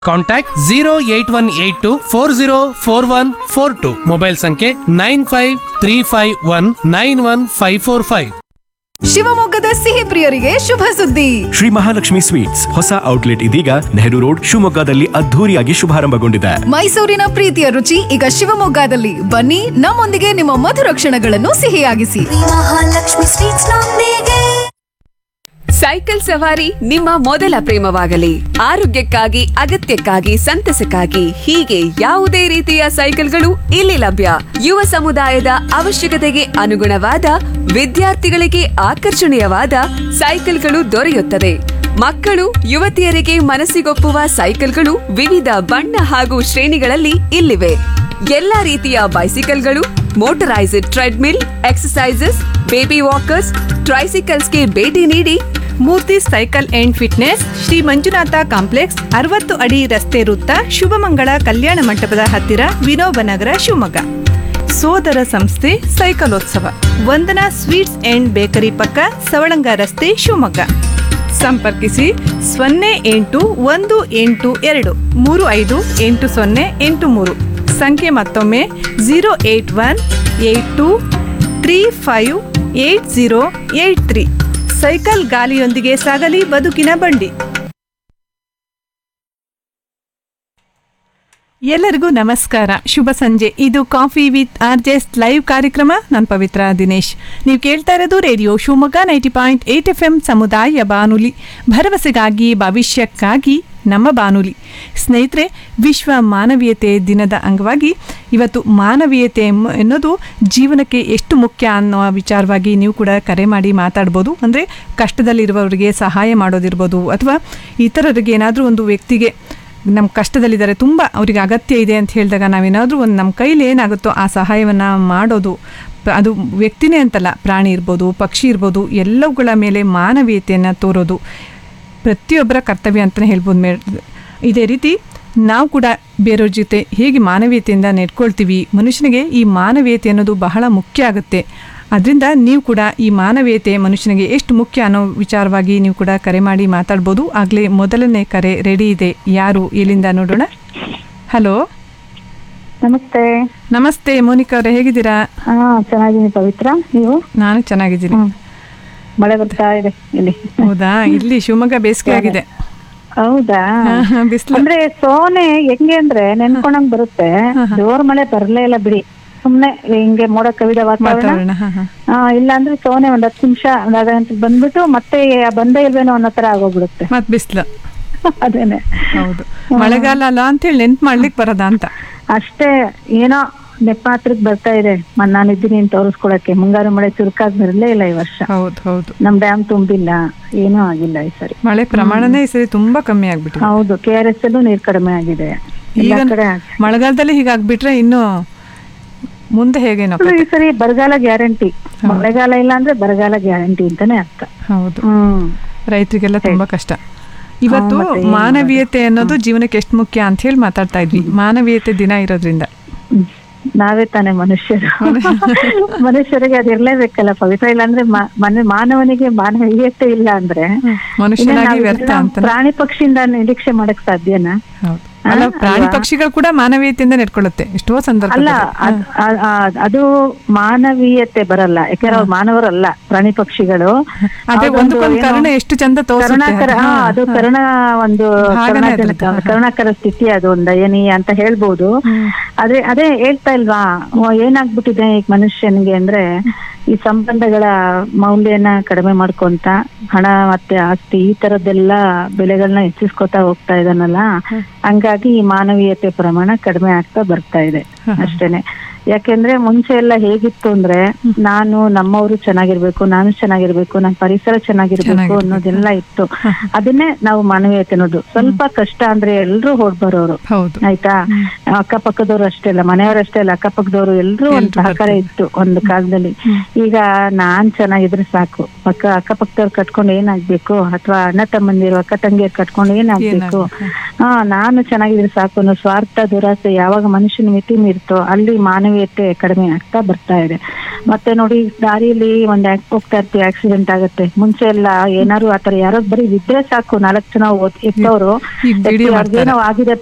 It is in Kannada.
Contact zero eight one eight two four zero four one four two mobile ಸಂಖ್ಯೆ nine five three five one nine one five four five ಶಿವಮೊಗ್ಗದ ಸಿಹಿ ಪ್ರಿಯರಿಗೆ ಶುಭ ಸುದ್ದಿ ಶ್ರೀ ಮಹಾಲಕ್ಷ್ಮಿ ಸ್ವೀಟ್ಸ್ ಹೊಸ ಔಟ್ಲೆಟ್ ಇದೀಗ ನೆಹರು ರೋಡ್ ಶಿವಮೊಗ್ಗದಲ್ಲಿ ಅದ್ಧೂರಿಯಾಗಿ ಶುಭಾರಂಭಗೊಂಡಿದೆ ಮೈಸೂರಿನ ಪ್ರೀತಿಯ ರುಚಿ ಈಗ ಶಿವಮೊಗ್ಗದಲ್ಲಿ ಬನ್ನಿ ನಮ್ಮೊಂದಿಗೆ ನಿಮ್ಮ ಮಧುರ ಕ್ಷಣಗಳನ್ನು ಸಿಹಿಯಾಗಿಸಿ ಮಹಾಲಕ್ಷ್ಮಿ ಸ್ವೀಟ್ಸ್ ನೊಂದಿಗೆ ಸೈಕಲ್ ಸವಾರಿ ನಿಮ್ಮ ಮೊದಲ ಪ್ರೇಮವಾಗಲಿ ಆರೋಗ್ಯಕ್ಕಾಗಿ ಅಗತ್ಯಕ್ಕಾಗಿ ಸಂತಸಕ್ಕಾಗಿ ಹೀಗೆ ಯಾವುದೇ ರೀತಿಯ ಸೈಕಲ್ಗಳು ಇಲ್ಲಿ ಲಭ್ಯ ಯುವ ಸಮುದಾಯದ ಅವಶ್ಯಕತೆಗೆ ಅನುಗುಣವಾದ ವಿದ್ಯಾರ್ಥಿಗಳಿಗೆ ಆಕರ್ಷಣೀಯವಾದ ಸೈಕಲ್ಗಳು ದೊರೆಯುತ್ತದೆ ಮಕ್ಕಳು ಯುವತಿಯರಿಗೆ ಮನಸ್ಸಿಗೊಪ್ಪುವ ಸೈಕಲ್ಗಳು ವಿವಿಧ ಬಣ್ಣ ಹಾಗೂ ಶ್ರೇಣಿಗಳಲ್ಲಿ ಇಲ್ಲಿವೆ ಎಲ್ಲಾ ರೀತಿಯ ಬೈಸಿಕಲ್ಗಳು motorised treadmill exercises baby walkers ಟ್ರೈಸಿಕಲ್ಸ್ಗೆ ಭೇಟಿ ನೀಡಿ Murthy cycle and fitness Shri Manjunatha complex ಅರವತ್ತು ಅಡಿ ರಸ್ತೆ ವೃತ್ತ ಶುಭಮಂಗಳ ಕಲ್ಯಾಣ ಮಂಟಪದ ಹತ್ತಿರ ವಿನೋಬ ನಗರ ಶಿವಮೊಗ್ಗ ಸೋದರ ಸಂಸ್ಥೆ ಸೈಕಲೋತ್ಸವ ವಂದನಾ ಸ್ವೀಟ್ಸ್ ಅಂಡ್ ಬೇಕರಿ ಪಕ್ಕ ಸವಳಂಗ ರಸ್ತೆ ಶಿವಮೊಗ್ಗ ಸಂಪರ್ಕಿಸಿ ಸೊನ್ನೆ ಎಂಟು ಒಂದು ಎಂಟು ಎರಡು ಮೂರು ಐದು ಎಂಟು ಸೊನ್ನೆ ಎಂಟು ಮೂರು ಸಂಖ್ಯೆ ಮತ್ತೊಮ್ಮೆ zero eight one eight two three five eight zero eight three cycle ಗಾಲಿಯೊಂದಿಗೆ ಸಾಗಲಿ ಬದುಕಿನ ಬಂಡಿ ಎಲ್ಲರಿಗೂ ನಮಸ್ಕಾರ ಶುಭ ಸಂಜೆ ಇದು coffee with RJs live ಕಾರ್ಯಕ್ರಮ ನಾನು ಪವಿತ್ರ ದಿನೇಶ್ ನೀವು ಕೇಳ್ತಾ ಇರೋದು radio Shivamogga ninety point eight F M ಸಮುದಾಯ ಬಾನುಲಿ ಭರವಸೆಗಾಗಿ ಭವಿಷ್ಯಕ್ಕಾಗಿ ನಮ್ಮ ಬಾನುಲಿ ಸ್ನೇಹಿತರೆ ವಿಶ್ವ ಮಾನವೀಯತೆ ದಿನದ ಅಂಗವಾಗಿ ಇವತ್ತು ಮಾನವೀಯತೆ ಎಂಬ- ಎನ್ನೋದು ಜೀವನಕ್ಕೆ ಎಷ್ಟು ಮುಖ್ಯ ಅನ್ನೋ ವಿಚಾರವಾಗಿ ನೀವು ಕೂಡ ಕರೆ ಮಾಡಿ ಮಾತಾಡ್ಬೋದು ಅಂದರೆ ಕಷ್ಟದಲ್ಲಿರುವವರಿಗೆ ಸಹಾಯ ಮಾಡೋದಿರ್ಬೋದು ಅಥವಾ ಇತರರಿಗೆ ಏನಾದರೂ ಒಂದು ವ್ಯಕ್ತಿಗೆ ನಮ್ಮ ಕಷ್ಟದಲ್ಲಿದ್ದಾರೆ ತುಂಬ ಅವರಿಗೆ ಅಗತ್ಯ ಇದೆ ಅಂತ ಹೇಳಿದಾಗ ನಾವೇನಾದರೂ ಒಂದು ನಮ್ಮ ಕೈಲಿ ಏನಾಗುತ್ತೋ ಆ ಸಹಾಯವನ್ನು ಮಾಡೋದು ಪ- ಅದು ವ್ಯಕ್ತಿನೇ ಅಂತಲ್ಲ ಪ್ರಾಣಿ ಇರ್ಬೋದು ಪಕ್ಷಿ ಇರ್ಬೋದು ಎಲ್ಲವುಗಳ ಮೇಲೆ ಮಾನವೀಯತೆಯನ್ನು ತೋರೋದು ಪ್ರತಿಯೊಬ್ಬರ ಕರ್ತವ್ಯ ಅಂತಲೇ ಹೇಳ್ಬೋದು ಮೇ ಇದೇ ರೀತಿ ನಾವು ಕೂಡ ಬೇರೆಯವ್ರ ಜೊತೆ ಹೇಗೆ ಮಾನವೀಯತೆಯಿಂದ ನೆಡ್ಕೊಳ್ತೀವಿ ಮನುಷ್ಯನಿಗೆ ಈ ಮಾನವೀಯತೆ ಅನ್ನೋದು ಬಹಳ ಮುಖ್ಯ ಆಗುತ್ತೆ ಅದರಿಂದ ನೀವು ಕೂಡ ಈ ಮಾನವೀಯತೆ ಮನುಷ್ಯನಿಗೆ ಎಷ್ಟು ಮುಖ್ಯ ಅನ್ನೋ ವಿಚಾರವಾಗಿ ನೀವು ಕೂಡ ಕರೆ ಮಾಡಿ ಮಾತಾಡ್ಬೋದು ಆಗಲೇ ಮೊದಲನೇ ಕರೆ ರೆಡಿ ಇದೆ ಯಾರು ಎಲ್ಲಿಂದ ನೋಡೋಣ ಹಲೋ ನಮಸ್ತೆ ನಮಸ್ತೆ ಮೋನಿಕಾ ಅವರೇ ಹೇಗಿದ್ದೀರಾ ಹಾ ಚೆನ್ನಾಗಿದ್ದೀನಿ ಪವಿತ್ರ ನೀವು ನಾನು ಚೆನ್ನಾಗಿದ್ದೀನಿ ಮಳೆ ಬರ್ತಾ ಇದೆ ಇಲ್ಲಿ ಹೌದಾ ಇಲ್ಲಿ ಶಿವಮೊಗ್ಗ ಬೇಸಿಗೆ ಆಗಿದೆ ಹೌದಾ ಹಾ, ಹಾ, ಬಿಸ್ಲು. ಅಂದ್ರೆ ಸೋನೆ ಹೆಂಗೆ ಅಂದ್ರೆ ನೆನ್ಕೊಂಡಂಗ್ ಬರುತ್ತೆ ಜೋರ್ ಮಳೆ ಬರ್ಲೇ ಇಲ್ಲ ಬಿಡಿ ಸುಮ್ನೆ ಹಿಂಗೆ ಮೋಡ ಕವಿದ ವಾತಾವರಣ ವಾತಾವರಣ ಹಾಂ ಹಾಂ ಆ, ಇಲ್ಲ ಅಂದ್ರೆ ಸೋನೆ ಒಂದ್ ಹತ್ತು ನಿಮಿಷ ಒಂದ್ ಅರ್ಧ ಗಂಟೆ ಬಂದ್ಬಿಟ್ಟು ಮತ್ತೆ ಬಂದೇ ಇಲ್ವೇನೋ ಅನ್ನೋ ತರ ಆಗೋಗ್ಬಿಡುತ್ತೆ ಮತ್ತು ಬಿಸಿಲು ಅದೇನೆ ಹೌದು ಮಳೆಗಾಲ ಅಲ್ಲ ಅಂತೇಳಿ ನೆನ್ಪು ಮಾಡ್ಲಿಕ್ಕೆ ಬರೋದಾ ಅಂತ ಅಷ್ಟೇ ಏನೋ ನೆಪ ಹತ್ರಕ್ ಬರ್ತಾ ಇದೆ ಮ- ನಾನಿದ್ದೀನಿ ಅಂತ ತೋರಿಸ್ಕೊಳಕ್ಕೆ ಮುಂಗಾರು ಮಳೆ ಚುರುಕಾಗಿ ಬರಲೇ ಇಲ್ಲ ಈ ವರ್ಷ ಹೌದು ಹೌದು ನಮ್ ಡ್ಯಾಮ್ ತುಂಬಿಲ್ಲ ಏನೂ ಆಗಿಲ್ಲ ಈ ಸರಿ ಮಳೆ ಪ್ರಮಾಣನೇ ಈ ಸರಿ ತುಂಬಾ ಕಮ್ಮಿ ಆಗ್ಬಿಟ್ಟಿದೆ ಹೌದು ಕೆ ಆರ್ ಎಸ್ ಅಲ್ಲೂ ನೀರ್ ಕಡಿಮೆ ಆಗಿದೆ ಈಗ ಎಲ್ಲ ಕಡೆ ಆಗಿದೆ. ಮಳೆಗಾಲದಲ್ಲಿ ಹೀಗಾಗ್ಬಿಟ್ರೆ ಇನ್ನು ಮುಂದೆ ಹೇಗೇನೋ ಆದ್ರೂ ಈ ಸರಿ ಬರಗಾಲ ಗ್ಯಾರಂಟಿ ಮಳೆಗಾಲ ಇಲ್ಲ ಅಂದ್ರೆ ಬರಗಾಲ ಗ್ಯಾರಂಟಿ ಅಂತಾನೆ ಅರ್ಥ ಹೌದು ಹ್ಮ್ ರೈತರಿಗೆಲ್ಲ ತುಂಬಾ ಕಷ್ಟ ಇವತ್ತು ಮತ್ತೆ ಏನ್ ಮಾನವೀಯತೆ ಅನ್ನೋದು ಜೀವನಕ್ಕೆ ಎಷ್ಟು ಮುಖ್ಯ ಅಂತ ಹೇಳಿ ಮಾತಾಡ್ತಾ ಇದ್ವಿ ಮಾನವೀಯತೆ ದಿನ ಇರೋದ್ರಿಂದ ಹ್ಮ್. ನಾವೇ ತಾನೇ ಮನುಷ್ಯರು ಮನುಷ್ಯರಿಗೆ ಅದು ಇರ್ಲೇಬೇಕಲ್ಲ ಪವಿತ್ರ ಇಲ್ಲ ಅಂದ್ರೆ ಮ- ಮನ- ಮಾನವನಿಗೆ ಮಾನವೀಯತೆ ಇಲ್ಲ ಅಂದ್ರೆ ಮನುಷ್ಯನಾಗಿ ಇನ್ನು ನಾವು ವ್ಯರ್ಥ ಇದನ್ನ ಅಂತ ಪ್ರಾಣಿ ಪಕ್ಷಿಯಿಂದ ನಿರೀಕ್ಷೆ ಮಾಡಕ್ ಸಾಧ್ಯನಾ ಹೌದು ಅಲ್ಲ ಪ್ರಾಣಿ ಪಕ್ಷಿಗಳು ಕೂಡ ಮಾನವೀಯತೆಯಿಂದ ನೆಡ್ಕೊಳ್ಳುತ್ತೆ ಎಷ್ಟೋ ಅಲ್ಲ ಸಂದರ್ಭದಲ್ಲಿ ಅದ್- ಅ- ಅ- ಅದು ಮಾನವೀಯತೆ ಬರಲ್ಲ ಯಾಕಂದ್ರೆ ಅವ್ರು ಮಾನವರಲ್ಲ ಪ್ರಾಣಿ ಪಕ್ಷಿಗಳು ಅದೇ ಅವ್ರೊಂದು ಒಂದಕ್ಕೊಂದು ಏನೋ ಕರುಣೆ ಎಷ್ಟು ಚಂದ ತೋರಿಸುತ್ತೆ ಕರುಣಾಕರ ಹಾ, ಅದು ಕರುಣ ಒಂದು ಭಾಗನೇ ಕರುಣಾಜನಕ ಅದ್ರದ್ದು. ಕರುಣಾಕರ ಸ್ಥಿತಿ ಅದು ಒಂದು ದಯನೀಯ ಅಂತ ಹೇಳ್ಬೋದು ಆದ್ರೆ ಅದೇ ಹೇಳ್ತಾ ಇಲ್ವಾ ಓ, ಏನಾಗ್ಬಿಟ್ಟಿದೆ ಈಗ ಮನುಷ್ಯನಿಗೆ ಅಂದ್ರೆ ಈ ಸಂಬಂಧಗಳ ಮೌಲ್ಯನ ಕಡಿಮೆ ಮಾಡ್ಕೊಂತ ಹಣ ಮತ್ತೆ ಆಸ್ತಿ ಈ ತರದ್ದೆಲ್ಲ ಬೆಲೆಗಳನ್ನ ಹೆಚ್ಚಿಸ್ಕೊತಾ ಹೋಗ್ತಾ ಇದಾನಲ್ಲ ಹಂಗಾಗಿ ಈ ಮಾನವೀಯತೆ ಪ್ರಮಾಣ ಕಡಿಮೆ ಆಗ್ತಾ ಬರ್ತಾ ಇದೆ ಅಷ್ಟೇನೆ ಯಾಕೆಂದ್ರೆ ಮುಂಚೆ ಎಲ್ಲ ಹೇಗಿತ್ತು ಅಂದ್ರೆ ನಾನು ನಮ್ಮವರು ಚೆನ್ನಾಗಿರ್ಬೇಕು ನಾನು ಚೆನ್ನಾಗಿರ್ಬೇಕು ನನ್ನ ಪರಿಸರ ಚೆನ್ನಾಗಿರ್ಬೇಕು ಅನ್ನೋದೆಲ್ಲ ಇತ್ತು ಅದನ್ನೇ ನಾವು ಮಾನವೀಯತೆ ಅನ್ನೋದು ಸ್ವಲ್ಪ ಕಷ್ಟ ಅಂದ್ರೆ ಎಲ್ರು ಹೊಡ್ ಬರೋರು ಹೌದು ಆಯ್ತಾ ಅಕ್ಕಪಕ್ಕದವ್ರು ಅಷ್ಟೇ ಅಲ್ಲ ಮನೆಯವ್ರು ಅಷ್ಟೇ ಅಲ್ಲ ಅಕ್ಕಪಕ್ಕದವ್ರು ಎಲ್ರು ಒಂದ್ ಸಹಕಾರ ಇತ್ತು ಒಂದು ಕಾಲದಲ್ಲಿ ಈಗ ನಾನ್ ಚೆನ್ನಾಗಿದ್ರೆ ಸಾಕು ಪಕ್ಕ ಅಕ್ಕಪಕ್ಕದವ್ರು ಕಟ್ಕೊಂಡು ಏನಾಗ್ಬೇಕು ಅಥವಾ ಅಣ್ಣ ತಮ್ಮಂದಿರು ಅಕ್ಕ ತಂಗಿಯರು ಕಟ್ಕೊಂಡು ಏನಾಗ್ಬೇಕು ಹಾ ನಾನು ಚೆನ್ನಾಗಿದ್ರೆ ಸಾಕು ಅನ್ನೋ ಸ್ವಾರ್ಥ ದುರಾಸೆ ಯಾವಾಗ ಮನುಷ್ಯನ ಮಿತಿ ಮೀರ್ತೋ ಅಲ್ಲಿ ಮಾನವ ಮಾನವೀಯತೆ ಕಡಿಮೆ ಆಗ್ತಾ ಬರ್ತಾ ಇದೆ ಮತ್ತೆ ನೋಡಿ ದಾರಿಯಲ್ಲಿ ಒಂದ್ ಆಕ್- ಹೋಗ್ತಾ ಇರ್ತೀವಿ ಆಕ್ಸಿಡೆಂಟ್ ಆಗುತ್ತೆ ಮುಂಚೆ ಎಲ್ಲ ಏನಾದ್ರು ಆತರ ಯಾರೋ ಬರೀ ಇದ್ರೆ ಸಾಕು ನಾಲ್ಕು ಜನ ಓದ್ ಎತ್ತವ್ರು ಈಗ video ಅವ್ರಿಗೇನೋ ಆಗಿದೆ